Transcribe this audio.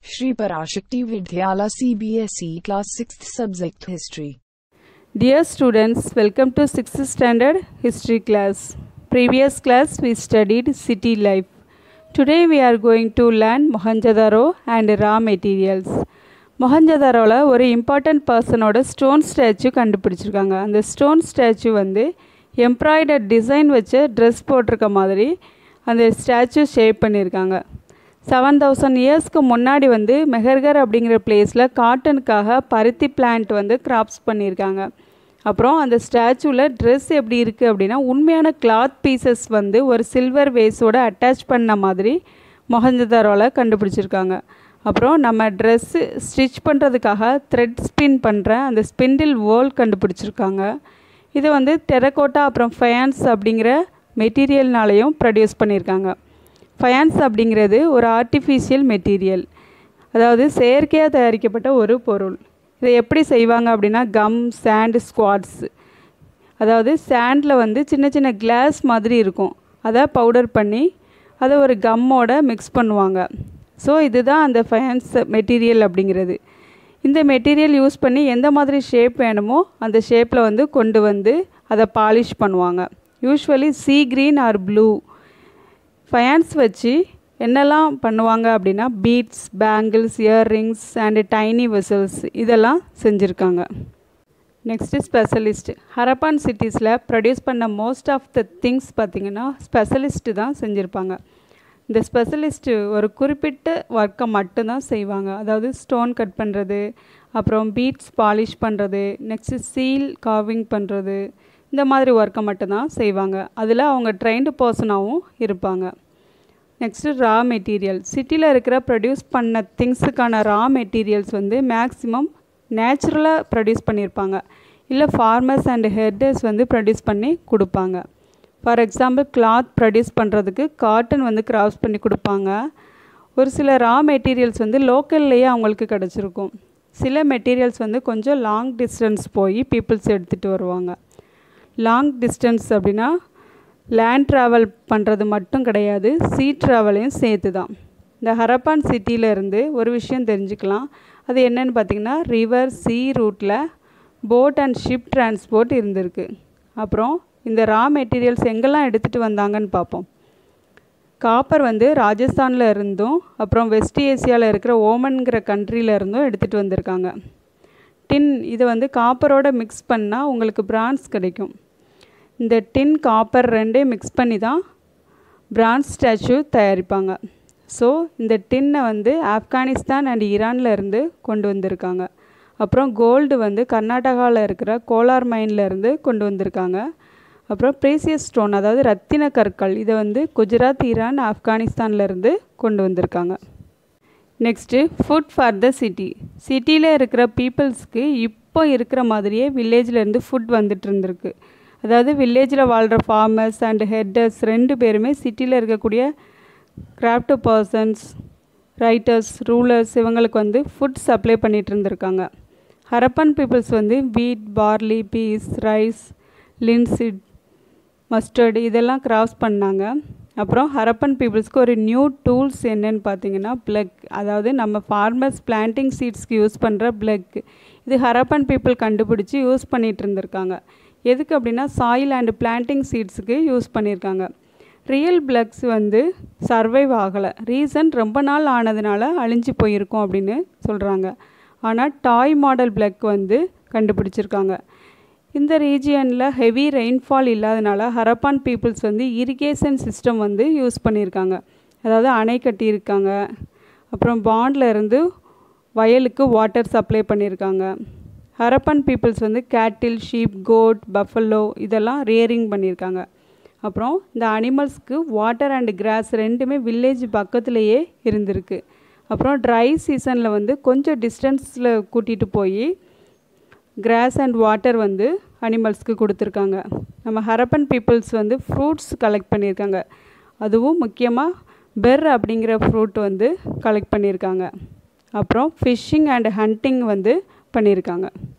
Shri Parashakti Vidyala CBSE Class 6th Subject History. Dear students, welcome to 6th standard history class. Previous class we studied city life. Today we are going to learn Mohenjo-daro and raw materials. மொஹஞ்சதாரோவில் ஒரு important பர்சனோட stone statue கண்டுபிடிச்சிருக்காங்க அந்த stone statue வந்து embroider design வச்சு dress போட்டிருக்க மாதிரி அந்த statue shape பண்ணியிருக்காங்க seven thousand இயர்ஸ்க்கு முன்னாடி வந்து மெஹர்கர் அப்படிங்கிற பிளேஸில் காட்டனுக்காக பருத்தி பிளான்ட் வந்து கிராப்ஸ் பண்ணியிருக்காங்க அப்புறம் அந்த ஸ்டாச்சுவில் ட்ரெஸ் எப்படி இருக்குது அப்படின்னா உண்மையான கிளாத் பீசஸ் வந்து ஒரு சில்வர் வேஸோட அட்டாச் பண்ண மாதிரி மொஹஞ்சதாரோவில் கண்டுபிடிச்சிருக்காங்க அப்புறம் நம்ம ட்ரெஸ்ஸு ஸ்டிச் பண்ணுறதுக்காக த்ரெட் ஸ்பின் பண்ணுற அந்த ஸ்பிண்டில் வோல் கண்டுபிடிச்சிருக்காங்க இது வந்து டெரகோட்டா அப்புறம் ஃபயான்ஸ் அப்படிங்கிற மெட்டீரியல்னாலையும் ப்ரொடியூஸ் பண்ணியிருக்காங்க ஃபயான்ஸ் அப்படிங்கிறது ஒரு ஆர்டிஃபிஷியல் மெட்டீரியல் அதாவது செயற்கையாக தயாரிக்கப்பட்ட ஒரு பொருள் இதை எப்படி செய்வாங்க அப்படின்னா கம் சாண்ட் ஸ்குவாட்ஸ் அதாவது சாண்டில் வந்து சின்ன சின்ன கிளாஸ் மாதிரி இருக்கும் அதை பவுடர் பண்ணி அதை ஒரு கம்மோட மிக்ஸ் பண்ணுவாங்க ஸோ இதுதான் அந்த ஃபயான்ஸ் மெட்டீரியல் அப்படிங்கிறது இந்த மெட்டீரியல் யூஸ் பண்ணி எந்த மாதிரி ஷேப் வேணுமோ அந்த ஷேப்பில் வந்து கொண்டு வந்து அதை பாலிஷ் பண்ணுவாங்க usually see green or blue faience வச்சு என்னெல்லாம் பண்ணுவாங்க அப்படின்னா beads bangles earrings and tiny vessels இதெல்லாம் செஞ்சுருக்காங்க நெக்ஸ்ட்டு ஸ்பெஷலிஸ்ட் ஹரப்பான் சிட்டிஸில் ப்ரொடியூஸ் பண்ண மோஸ்ட் ஆஃப் த திங்ஸ் பார்த்திங்கன்னா ஸ்பெஷலிஸ்ட்டு தான் செஞ்சுருப்பாங்க இந்த ஸ்பெஷலிஸ்ட்டு ஒரு குறிப்பிட்ட ஒர்க்கை மட்டும்தான் செய்வாங்க அதாவது ஸ்டோன் கட் பண்ணுறது அப்புறம் பீட்ஸ் பாலிஷ் பண்ணுறது நெக்ஸ்ட்டு சீல் கார்விங் பண்ணுறது இந்த மாதிரி ஒர்க்கை மட்டும்தான் செய்வாங்க அதில் அவங்க ட்ரெயின்டு பர்சனாகவும் இருப்பாங்க நெக்ஸ்ட்டு ரா மெட்டீரியல் சிட்டியில் இருக்கிற ப்ரொடியூஸ் பண்ண திங்ஸுக்கான ரா மெட்டீரியல்ஸ் வந்து மேக்ஸிமம் நேச்சுரலாக ப்ரொடியூஸ் பண்ணியிருப்பாங்க இல்லை ஃபார்மர்ஸ் அண்ட் ஹெர்டர்ஸ் வந்து ப்ரொடியூஸ் பண்ணி கொடுப்பாங்க ஃபார் எக்ஸாம்பிள் கிளாத் ப்ரொடியூஸ் பண்ணுறதுக்கு காட்டன் வந்து கிராஸ் பண்ணி கொடுப்பாங்க ஒரு சில ரா மெட்டீரியல்ஸ் வந்து லோக்கல்லையே அவங்களுக்கு கிடச்சிருக்கும் சில மெட்டீரியல்ஸ் வந்து கொஞ்சம் லாங் டிஸ்டன்ஸ் போய் பீப்புள்ஸ் எடுத்துகிட்டு வருவாங்க லாங் டிஸ்டன்ஸ் அப்படின்னா லேண்ட் ட்ராவல் பண்ணுறது மட்டும் கிடையாது சீ ட்ராவலையும் சேர்த்து தான் இந்த ஹரப்பான் சிட்டியிலேருந்து ஒரு விஷயம் தெரிஞ்சுக்கலாம் அது என்னென்னு பார்த்திங்கன்னா ரிவர் சீ ரூட்டில் போட் அண்ட் ஷிப் டிரான்ஸ்போர்ட் இருந்திருக்கு அப்புறம் இந்த ரா மெட்டீரியல்ஸ் எங்கெல்லாம் எடுத்துகிட்டு வந்தாங்கன்னு பார்ப்போம் காப்பர் வந்து ராஜஸ்தானில் இருந்தும் அப்புறம் வெஸ்ட் ஏசியாவில் இருக்கிற ஓமன்கிற கண்ட்ரியில் இருந்தும் எடுத்துகிட்டு வந்திருக்காங்க டின் இதை வந்து காப்பரோட மிக்ஸ் பண்ணால் உங்களுக்கு பிரான்ஸ் கிடைக்கும் இந்த டின் காப்பர் ரெண்டையும் மிக்ஸ் பண்ணி தான் பிரான்ஸ் ஸ்டாச்சு தயாரிப்பாங்க ஸோ இந்த டின்னை வந்து ஆப்கானிஸ்தான் அண்ட் ஈரானில் இருந்து கொண்டு வந்திருக்காங்க அப்புறம் கோல்டு வந்து கர்நாடகாவில் இருக்கிற கோலார் மைனில் இருந்து கொண்டு வந்திருக்காங்க அப்புறம் ப்ரீசியஸ் ஸ்டோன் அதாவது ரத்தின கற்கள் இதை வந்து குஜராத் ஈரான் ஆப்கானிஸ்தான்லேருந்து கொண்டு வந்திருக்காங்க next food for the city சிட்டியில் இருக்கிற பீப்புள்ஸ்க்கு இப்போ இருக்கிற மாதிரியே வில்லேஜ்லேருந்து ஃபுட் வந்துட்டு இருந்திருக்கு அதாவது வில்லேஜில் வாழ்கிற ஃபார்மர்ஸ் அண்ட் ஹெட்டர்ஸ் ரெண்டு பேருமே சிட்டியில் இருக்கக்கூடிய கிராஃப்ட் பர்சன்ஸ் ரைட்டர்ஸ் ரூலர்ஸ் இவங்களுக்கு வந்து ஃபுட் சப்ளை பண்ணிகிட்டு இருந்திருக்காங்க ஹரப்பன் பீப்புள்ஸ் வந்து wheat barley peas rice linseed mustard இதெல்லாம் கிராஸ் பண்ணாங்க அப்புறம் ஹரப்பன் பீப்புள்ஸ்க்கு ஒரு நியூ டூல்ஸ் என்னென்னு பார்த்தீங்கன்னா ப்ளக் அதாவது நம்ம ஃபார்மர்ஸ் பிளான்டிங் சீட்ஸ்க்கு யூஸ் பண்ணுற ப்ளக் இது ஹரப்பன் பீப்புள் கண்டுபிடிச்சி யூஸ் பண்ணிகிட்டு இருந்திருக்காங்க எதுக்கு அப்படின்னா சாயில் அண்டு பிளான்டிங் சீட்ஸுக்கு யூஸ் பண்ணியிருக்காங்க ரியல் பிளக்ஸ் வந்து சர்வைவ் ஆகலை ரீசன் ரொம்ப நாள் ஆனதுனால அழிஞ்சு போயிருக்கோம் அப்படின்னு சொல்கிறாங்க ஆனால் டாய் மாடல் பிளக் வந்து கண்டுபிடிச்சிருக்காங்க இந்த ரீஜியனில் ஹெவி ரெயின்ஃபால் இல்லாதனால ஹரப்பான் பீப்புள்ஸ் வந்து இரிகேஷன் சிஸ்டம் வந்து யூஸ் பண்ணியிருக்காங்க அதாவது அணை கட்டியிருக்காங்க அப்புறம் பாண்டில் இருந்து வயலுக்கு வாட்டர் சப்ளை பண்ணியிருக்காங்க ஹரப்பன் பீப்புள்ஸ் வந்து கேட்டில் ஷீப் கோட் பஃபல்லோ இதெல்லாம் ரியரிங் பண்ணியிருக்காங்க அப்புறம் இந்த அனிமல்ஸ்க்கு வாட்டர் அண்ட் கிராஸ் ரெண்டுமே வில்லேஜ் பக்கத்துலேயே இருந்திருக்கு அப்புறம் ட்ரை சீசனில் வந்து கொஞ்சம் டிஸ்டன்ஸில் கூட்டிகிட்டு போய் கிராஸ் அண்ட் வாட்டர் வந்து அனிமல்ஸ்க்கு கொடுத்துருக்காங்க நம்ம ஹரப்பன் பீப்புள்ஸ் வந்து ஃப்ரூட்ஸ் கலெக்ட் பண்ணியிருக்காங்க அதுவும் முக்கியமாக பெர் அப்படிங்கிற ஃப்ரூட் வந்து கலெக்ட் பண்ணியிருக்காங்க அப்புறம் ஃபிஷ்ஷிங் அண்ட் ஹண்டிங் வந்து பண்ணியிருக்காங்க